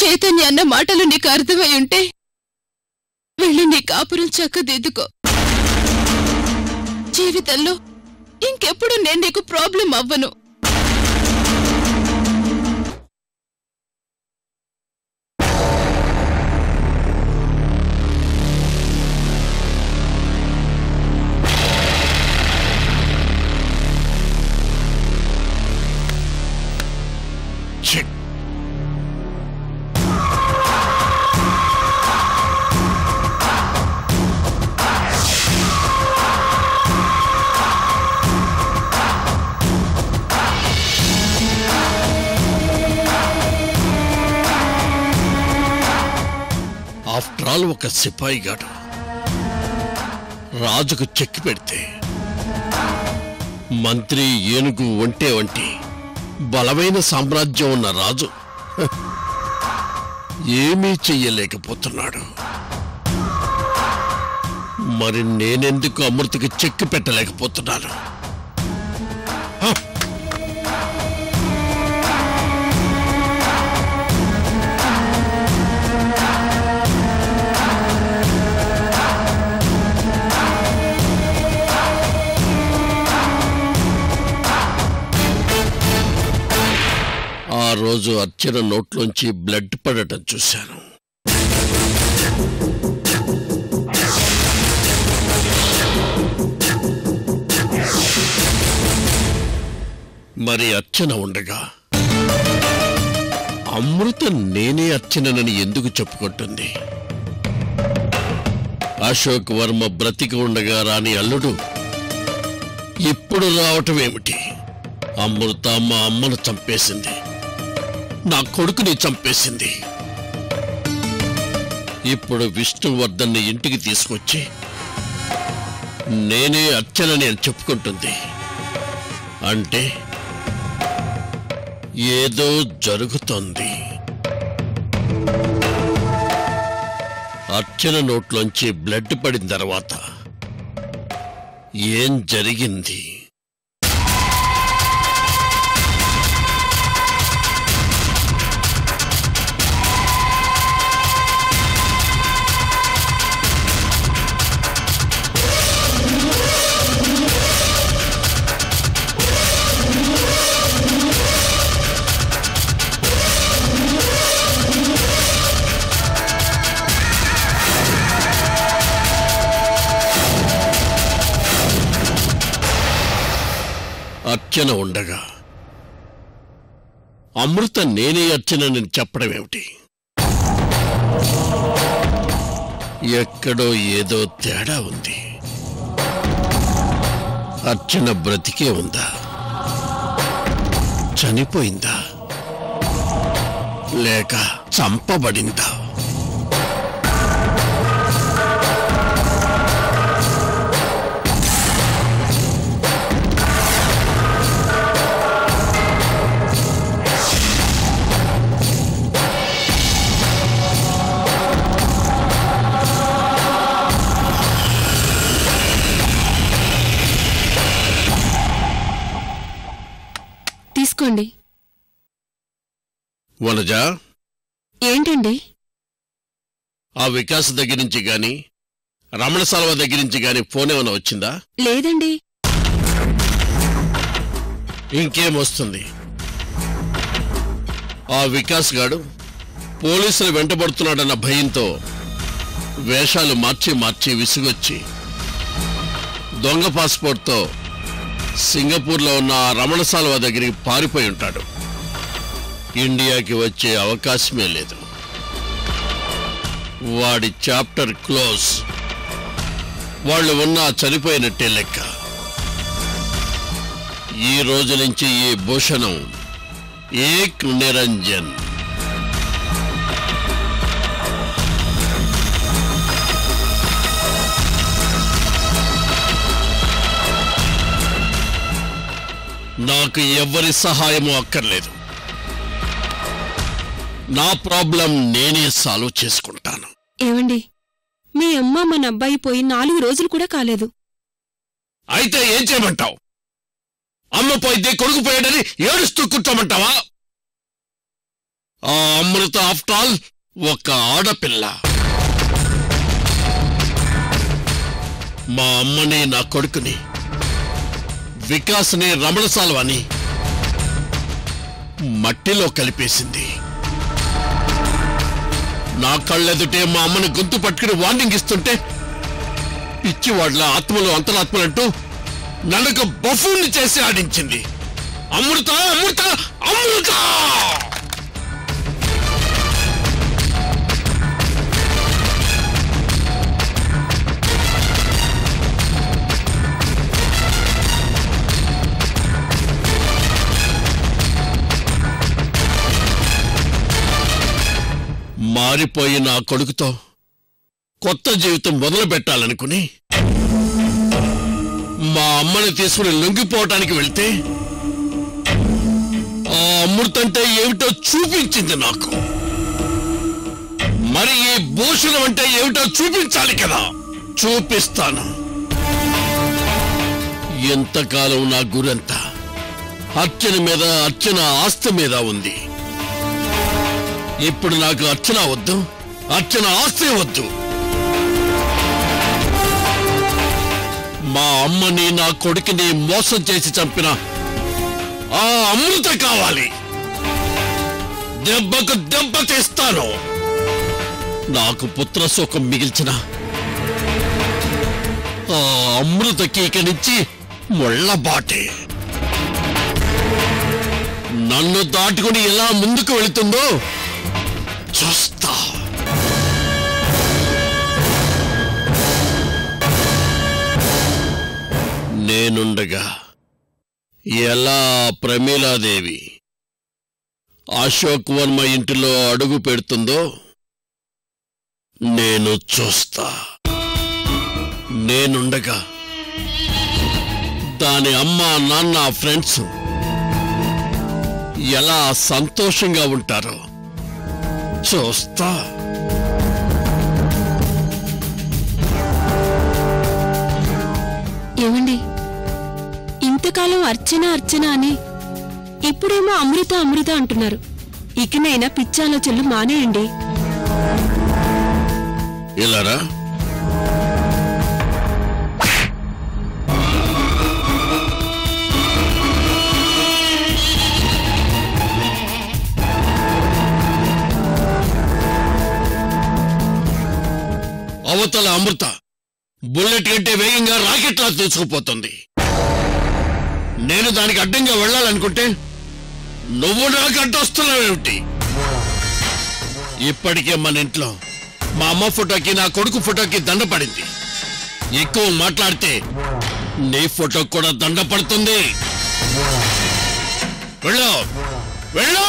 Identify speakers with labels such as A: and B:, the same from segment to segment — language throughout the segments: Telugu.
A: చైతన్య అన్న మాటలు నీకు అర్థమై ఉంటే వెళ్ళి నీ కాపురం చక్కదిద్దుకో జీవితంలో ఇంకెప్పుడు నేను నీకు ప్రాబ్లం అవ్వను
B: చెక్ ఆఫ్టర్ ఆల్ ఒక సిపాయి గాడు రాజుకు చెక్కి పెడితే మంత్రి ఏనుగు ఒంటే వంటి బలమైన సామ్రాజ్యం ఉన్న రాజు హ, ఏమీ చెయ్యలేకపోతున్నాడు మరి నేనెందుకు అమృతకి చెక్కి పెట్టలేకపోతున్నాను హ! ఆ రోజు అర్చన నోట్లోంచి బ్లడ్ పడటం చూశాను మరి అర్చన ఉండగా అమృత నేనే అర్చననని ఎందుకు చెప్పుకుంటుంది అశోక్ వర్మ బ్రతికి ఉండగా రాని అల్లుడు ఇప్పుడు రావటం ఏమిటి అమృత మా అమ్మను చంపేసింది నా కొడుకుని చంపేసింది ఇప్పుడు విష్ణువర్ధన్ని ఇంటికి తీసుకొచ్చి నేనే అర్చనని అని చెప్పుకుంటుంది అంటే ఏదో జరుగుతోంది అర్చన నోట్లోంచి బ్లడ్ పడిన తర్వాత ఏం జరిగింది అర్చన ఉండగా అమృత నేనే అర్చనని చెప్పడం ఏమిటి ఎక్కడో ఏదో తేడా ఉంది అర్చన బ్రతికే ఉందా చనిపోయిందా లేక చంపబడిందా
A: తీసుకోండి
B: వనజ
A: ఏంటండి
B: ఆ వికాస్ దగ్గర నుంచి గాని రమణ సాల్వ దగ్గర నుంచి గాని ఫోన్ ఏమైనా వచ్చిందా
A: లేదండి
B: ఇంకేం వస్తుంది ఆ వికాస్ గాడు పోలీసులు వెంటబడుతున్నాడన్న భయంతో వేషాలు మార్చి మార్చి విసుగొచ్చి దొంగ పాస్పోర్ట్తో సింగపూర్లో ఉన్న ఆ రమణ సాల్వ దగ్గరికి పారిపోయి ఉంటాడు ఇండియాకి వచ్చే అవకాశమే లేదు వాడి చాప్టర్ క్లోజ్ వాళ్ళు ఉన్నా చనిపోయినట్టే లెక్క ఈ రోజు నుంచి ఈ భూషణం ఏక్ నిరంజన్ నాకు ఎవరి సహాయము అక్కర్లేదు నా ప్రాబ్లం నేనే సాల్వ్ చేసుకుంటాను
A: ఏమండి మీ అమ్మ మన అబ్బాయి పోయి నాలుగు రోజులు కూడా కాలేదు
B: అయితే ఏం చేయమంటావు అమ్మ పోయితే కొడుకు పోయాడని ఏడుస్తూ కూర్చోమంటావా ఆ అమృత ఆఫ్టర్ ఆల్ ఒక ఆడపిల్ల మా అమ్మని నా కొడుకుని వికాస్ని రమణసాల్వాని మట్టిలో కలిపేసింది నా కళ్ళెదుటే మా అమ్మని గొంతు పట్టుకుని వార్నింగ్ ఇస్తుంటే పిచ్చివాడ్ల ఆత్మలు అంతరాత్మలంటూ నడక బఫూన్ని చేసి ఆడించింది అమృత అమృత అమృత మారిపోయిన ఆ కొడుకుతో కొత్త జీవితం మొదలు పెట్టాలనుకుని మా అమ్మని తీసుకుని లొంగిపోవటానికి వెళ్తే ఆ అమృతంటే ఏమిటో చూపించింది నాకు మరి ఈ భూషణం అంటే ఏమిటో చూపించాలి కదా చూపిస్తాను ఎంతకాలం నా గురంతా అర్చన మీద అర్చన ఆస్తి మీద ఉంది ఇప్పుడు నాకు అర్చన వద్దు అర్చన ఆస్తి వద్దు మా అమ్మని నా కొడుకుని మోసం చేసి చంపిన ఆ అమృత కావాలి దెబ్బకు దెబ్బ తెస్తాను నాకు పుత్ర సుఖం మిగిల్చిన ఆ అమృతకి ఇక నుంచి ముళ్ళబాటే నన్ను దాటుకుని ఎలా ముందుకు వెళుతుందో చూస్తా నేనుండగా ఎలా ప్రమీలాదేవి అశోక్ వర్మ ఇంటిలో అడుగు పెడుతుందో నేను చూస్తా నేనుండగా దాని అమ్మ నాన్న ఫ్రెండ్స్ ఎలా సంతోషంగా ఉంటారో చూస్తా
A: ఏమండి ఇంతకాలం అర్చన అర్చన అని ఇప్పుడేమో అమృత అమృత అంటున్నారు ఇకనైనా పిచ్చాలోచనలు మానేయండి
B: ఇలారా అవతల అమృత బుల్లెట్ కంటే వేగంగా రాకెట్లా దూసుకుపోతుంది నేను దానికి అడ్డంగా వెళ్ళాలనుకుంటే నువ్వు నాకు అడ్డొస్తున్నావేమిటి ఇప్పటికే మన ఇంట్లో మా అమ్మ ఫోటోకి నా కొడుకు ఫోటోకి దండ పడింది ఎక్కువ మాట్లాడితే నీ ఫోటో కూడా దండ పడుతుంది వెళ్ళు వెళ్ళు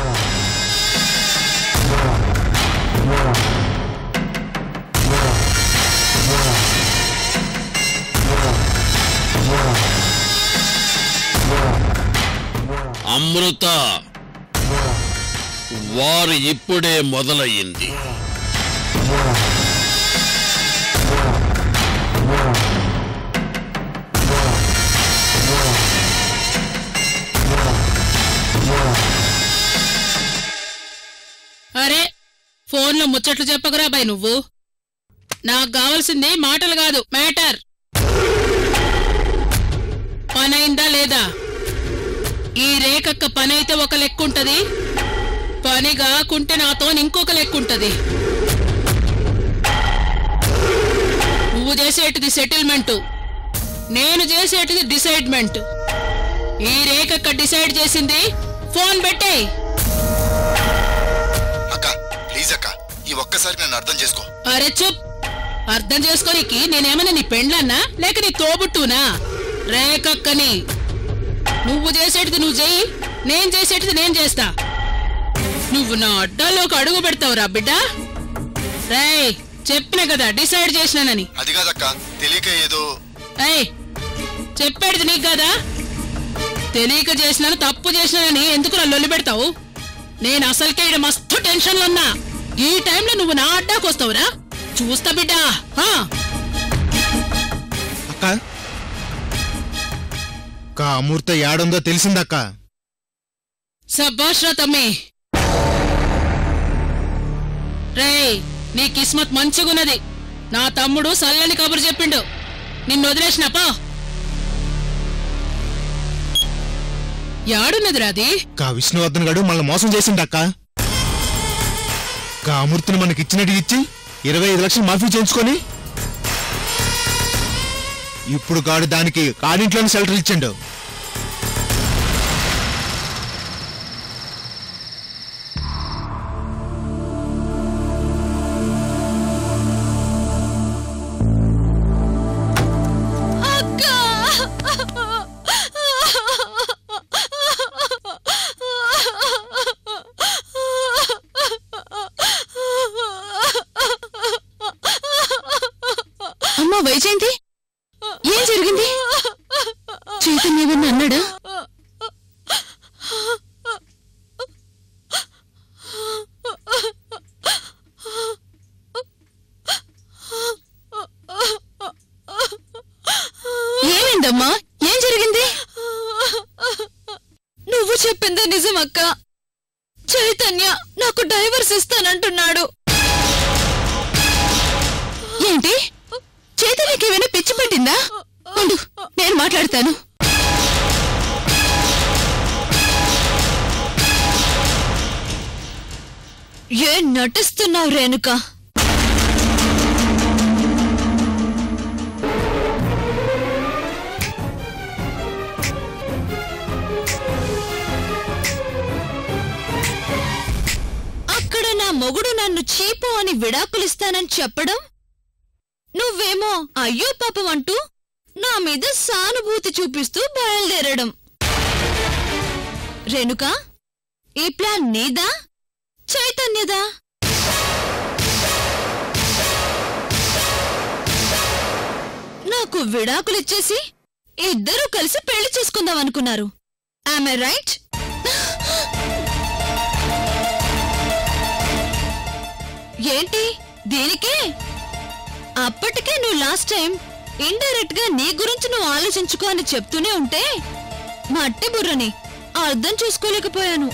B: అమృత వారు ఇప్పుడే మొదలయ్యింది
C: అరే ఫోన్లో ముచ్చట్లు చెప్పకురా బాయ్ నువ్వు నాకు కావాల్సింది మాటలు కాదు మ్యాటర్ పనైందా లేదా ఈ రేఖక్క పని అయితే ఒక లెక్కుంటది పని కాకుంటే నాతో ఇంకొక లెక్కుంటది నువ్వు చేసేటిది సెటిల్మెంటు నేను చేసేటిది డిసైడ్మెంట్ ఈ రేఖక్క డిసైడ్ చేసింది ఫోన్ పెట్టేయ్
D: అక్క ప్లీజ్ అక్క ఈ ఒక్కసారి నన్ను అర్థం చేసుకో
C: అరే చూప్ అర్థం చేసుకోనికి నేనేమైనా నీ పెండ్లన్నా లేక నీ తోబుట్టునా రేకక్కని నువ్వు చేసేటిది నువ్వు చెయ్యి నేను చేసేటిది నేను చేస్తా నువ్వు నా అడ్డాలోకి అడుగు పెడతావురా బిడ్డ రేయ్ చెప్పిన కదా డిసైడ్ చేసినానని
D: అది కాదక్క తెలియక ఏదో
C: ఏయ్ చెప్పేటిది నీకు కదా తెలియక చేసినాను తప్పు చేసినానని ఎందుకు నా లొల్లి పెడతావు నేను అసలుకే ఈడ మస్తు టెన్షన్లో ఉన్నా ఈ టైంలో నువ్వు నా అడ్డాకు వస్తావురా చూస్తా బిడ్డా ఆ,
E: అక్క అక్క అమూర్త యాడుందో తెలిసిందక్క
C: సబ్బాష్ రా తమ్మి రేయ్ నీ కిస్మత్ మంచిగున్నది నా తమ్ముడు సల్లని కబురు చెప్పిండు నిన్ను వదిలేసినపా యాడున్నది రాది
E: కా విష్ణువర్ధన్ గడు మనల్ని మోసం చేసిండక్క కా అమృతిని మనకి ఇచ్చినట్టు ఇచ్చి ఇరవై ఐదు లక్షలు మాఫీ చేయించుకొని ఇప్పుడు కాడు దానికి కాడింట్లోనే షెల్టర్ ఇచ్చిండు
A: అమ్మా వైజయంతి ఏం జరిగింది చైతన్య ఏమన్నా అన్నాడా ఏమైందమ్మా ఏం జరిగింది నువ్వు చెప్పిందే నిజం అక్క చైతన్య నాకు డైవర్స్ ఇస్తానంటున్నాడు ఏంటి చైతన్యకి ఏమైనా పిచ్చి పట్టిందా ఉండు నేను మాట్లాడతాను ఏ నటిస్తున్నావు రేణుక అక్కడ నా మొగుడు నన్ను చీపు అని విడాకులిస్తానని చెప్పడం నువ్వేమో అయ్యో పాపం అంటూ నా మీద సానుభూతి చూపిస్తూ బయలుదేరడం రేణుక ఈ ప్లాన్ నీదా చైతన్యదా నాకు విడాకులిచ్చేసి ఇద్దరూ కలిసి పెళ్లి చేసుకుందాం అనుకున్నారు ఐ రైట్ ఏంటి దీనికే అప్పటికే నువ్వు లాస్ట్ టైం ఇండైరెక్ట్ గా నీ గురించి నువ్వు ఆలోచించుకో అని చెప్తూనే ఉంటే మట్టి బుర్రని అర్థం చేసుకోలేకపోయాను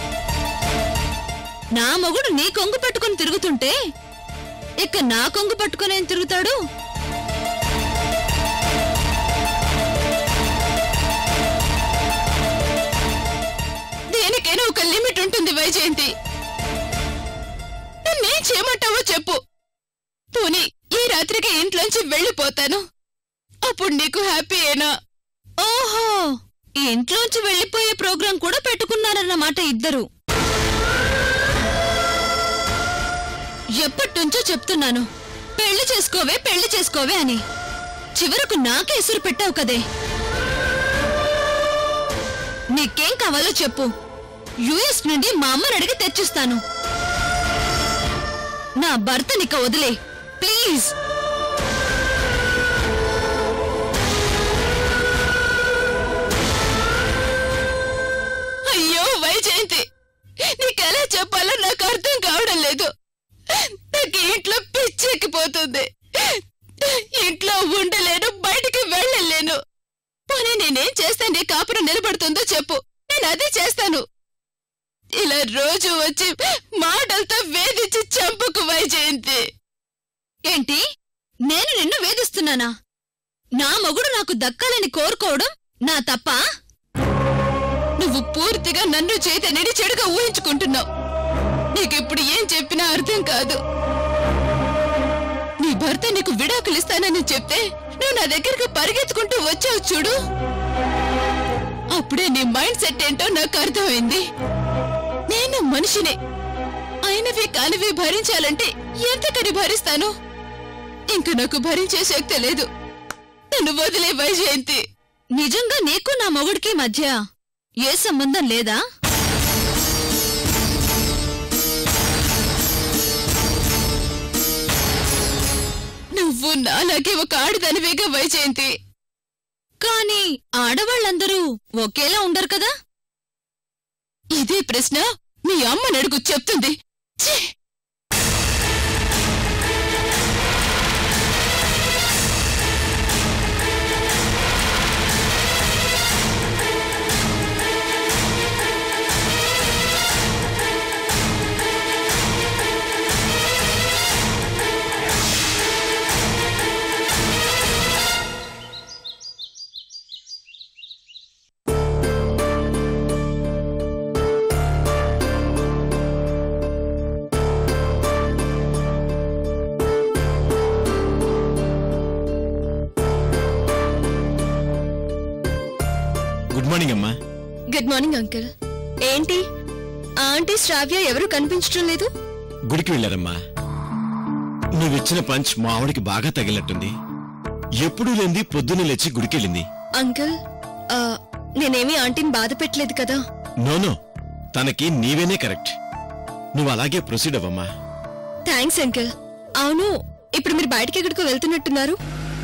A: నా మొగుడు నీ కొంగు పట్టుకొని తిరుగుతుంటే ఇక నా కొంగు పట్టుకొని ఏం తిరుగుతాడు దేనికైనా ఒక లిమిట్ ఉంటుంది వైజయంతి నన్నేం చేయమంటావో చెప్పు పోనీ ఈ రాత్రికి ఇంట్లోంచి వెళ్ళిపోతాను అప్పుడు నీకు హ్యాపీ ఏనా ఓహో ఇంట్లోంచి వెళ్ళిపోయే ప్రోగ్రాం కూడా పెట్టుకున్నారన్నమాట ఇద్దరు ఎప్పటినుంచో చెప్తున్నాను పెళ్లి చేసుకోవే పెళ్లి చేసుకోవే అని చివరకు నాకే ఎసురు పెట్టావు కదే నీకేం కావాలో చెప్పు యుఎస్ నుండి మా అమ్మని అడిగి తెచ్చిస్తాను నా భర్తనిక వదిలే ప్లీజ్ అయ్యో వైజయంతి నీకెలా చెప్పాలో నాకు అర్థం కావడం లేదు నాకు ఇంట్లో పిచ్చెక్కిపోతుంది ఇంట్లో ఉండలేను బయటికి వెళ్ళలేను పోనీ నేనేం చేస్తే నీ కాపురం నిలబడుతుందో చెప్పు నేను అదే చేస్తాను ఇలా రోజు వచ్చి మాటలతో వేధించి చంపుకు వైజయంతి ఏంటి నేను నిన్ను వేధిస్తున్నానా నా మొగుడు నాకు దక్కాలని కోరుకోవడం నా తప్ప నువ్వు పూర్తిగా నన్ను చైతన్యని చెడుగా ఊహించుకుంటున్నావు నీకిప్పుడు ఏం చెప్పినా అర్థం కాదు నీ భర్త నీకు విడాకులిస్తానని చెప్తే నువ్వు నా దగ్గరకు పరిగెత్తుకుంటూ వచ్చావు చూడు అప్పుడే నీ మైండ్ సెట్ ఏంటో నాకు అర్థమైంది నేను మనిషినే అయినవి కానివి భరించాలంటే ఎంతకని భరిస్తాను ఇంక నాకు భరించే శక్తి లేదు నన్ను వదిలే వైజయంతి నిజంగా నీకు నా మొగుడికి మధ్య ఏ సంబంధం లేదా నువ్వు నాలాగే ఒక ఆడదానివేగా వైజయంతి కానీ ఆడవాళ్ళందరూ ఒకేలా ఉండరు కదా ఇదే ప్రశ్న మీ అమ్మ నడుగు చెప్తుంది ఛీ!
E: మార్నింగ్ అమ్మా
A: గుడ్ మార్నింగ్ అంకుల్ ఏంటి ఆంటీ శ్రావ్య ఎవరు కనిపించడం లేదు
E: గుడికి వెళ్ళారమ్మా నువ్విచ్చిన పంచ్ మా ఆవిడికి బాగా తగిలినట్టుంది ఎప్పుడూ లేంది పొద్దున్నే లేచి గుడికెళ్ళింది
A: అంకుల్ ఆ, నేనేమీ ఆంటీని బాధ పెట్టలేదు కదా
E: నోనో తనకి నీవేనే కరెక్ట్ నువ్వు అలాగే ప్రొసీడ్ అవ్వమ్మా
A: థ్యాంక్స్ అంకుల్ అవును ఇప్పుడు మీరు బయటికి ఎక్కడికో వెళ్తున్నట్టున్నారు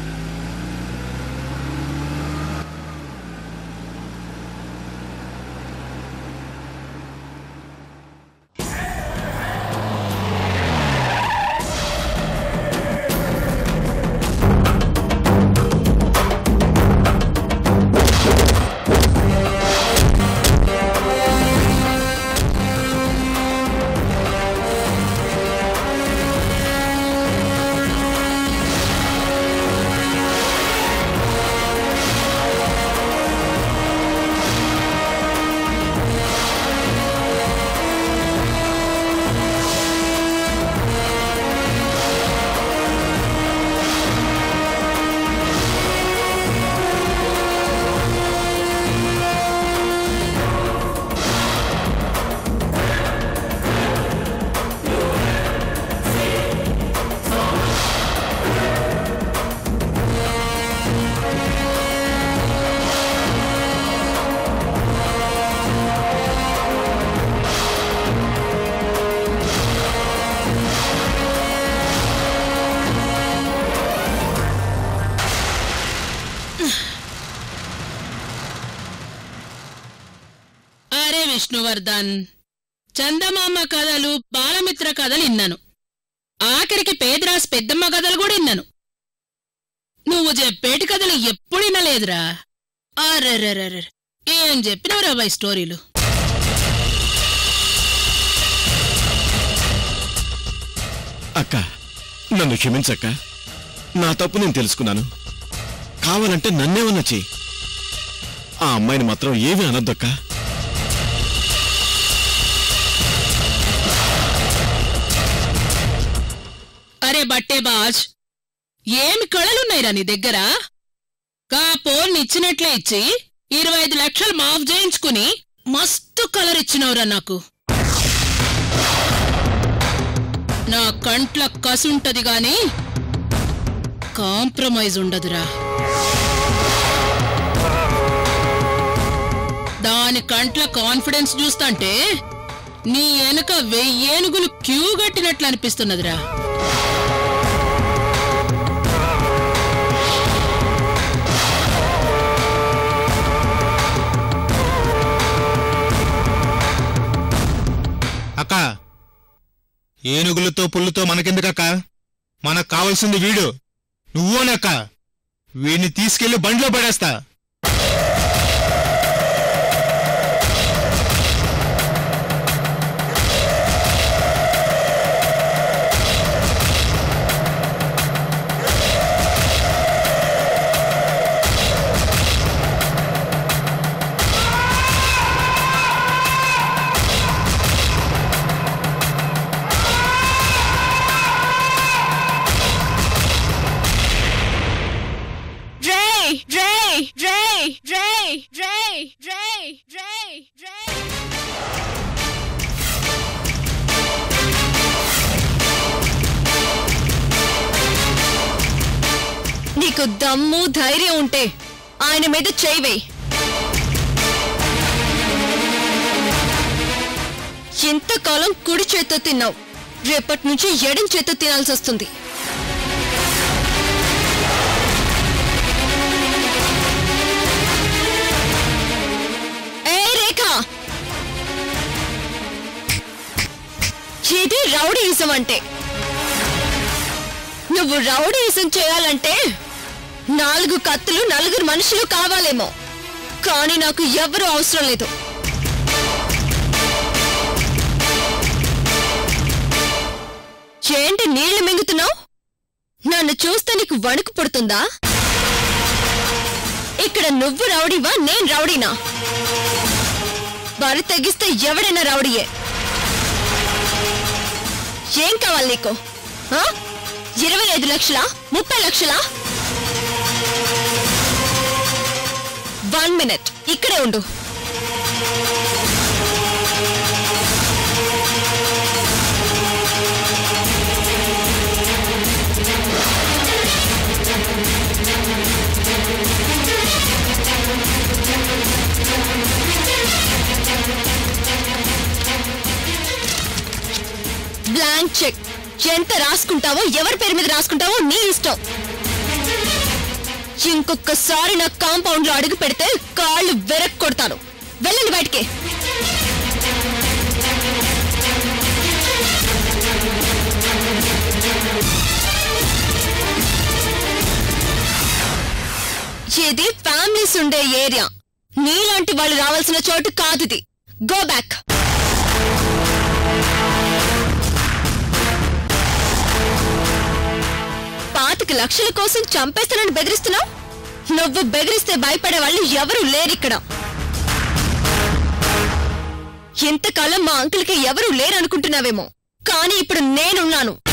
C: అరే విష్ణువర్ధన్ చందమామ కథలు బాలమిత్ర కథలు ఇన్నాను ఆఖరికి పేదరాస్ పెద్దమ్మ కథలు కూడా ఇన్నాను నువ్వు చెప్పేటి కథలు ఎప్పుడు వినలేదురా అరెరెరెరె ఏం చెప్పినవురా బాయ్ స్టోరీలు
E: అక్క నన్ను క్షమించక్క నా తప్పు నేను తెలుసుకున్నాను కావాలంటే నన్నేమన్నా చెయ్యి ఆ అమ్మాయిని మాత్రం ఏమీ అనొద్దక్క
C: అరే బట్టే బాజ్ ఏమి కళలున్నాయిరా నీ దగ్గర కాపోన్ ఇచ్చినట్లే ఇచ్చి ఇరవై ఐదు లక్షలు మాఫ్ చేయించుకుని మస్తు కలర్ ఇచ్చినవురా నాకు నా కంట్ల కసుంటది గాని కాంప్రమైజ్ ఉండదురా దాని కంట్ల కాన్ఫిడెన్స్ చూస్తాంటే నీ వెనక వెయ్యేనుగులు క్యూ గట్టినట్లు అనిపిస్తున్నదిరా
F: అక్క ఏనుగులతో పుల్లుతో మనకెందుకక్క మనకు కావాల్సింది వీడు నువ్వునక్క వీడిని తీసుకెళ్లి బండిలో పడేస్తా
A: Dre, Dre, Dre, Dre, Dre, Dre, Dre, Dre. నీకు దమ్ము ధైర్యం ఉంటే ఆయన మీద చేయి వేయి ఎంతకాలం కుడి చేత్తో తిన్నావు రేపటి నుంచి ఎడం చేత్తో తినాల్సి వస్తుంది ఏ రేఖ ఇది రౌడీయిజం అంటే నువ్వు రౌడీయిజం చేయాలంటే నాలుగు కత్తులు నలుగురు మనుషులు కావాలేమో కానీ నాకు ఎవరు అవసరం లేదు ఏంటి నీళ్లు మింగుతున్నావు నన్ను చూస్తే నీకు వణుకు పుడుతుందా ఇక్కడ నువ్వు రౌడీవా నేను రౌడీనా బరి తెగిస్తే ఎవడైనా రౌడీయే ఏం కావాలి నీకు ఆ? ఇరవై ఐదు లక్షలా ముప్పై లక్షలా వన్ మినిట్ ఇక్కడే ఉండు బ్లాంక్ చెక్ ఎంత రాసుకుంటావో ఎవరి పేరు మీద రాసుకుంటావో నీ ఇష్టం ఇంకొకసారి నా కాంపౌండ్ లో అడుగు పెడితే కాళ్ళు వెరక్ కొడతాను వెళ్ళండి బయటికి ఇది ఫ్యామిలీస్ ఉండే ఏరియా నీలాంటి వాళ్ళు రావాల్సిన చోటు కాదు ఇది గో బ్యాక్ పాతిక లక్షల కోసం చంపేస్తానని బెదిరిస్తున్నావు నువ్వు బెదిరిస్తే భయపడే వాళ్ళు ఎవరు లేరిక్కడ ఇంతకాలం మా అంకుల్కి ఎవరూ లేరనుకుంటున్నావేమో కానీ ఇప్పుడు నేనున్నాను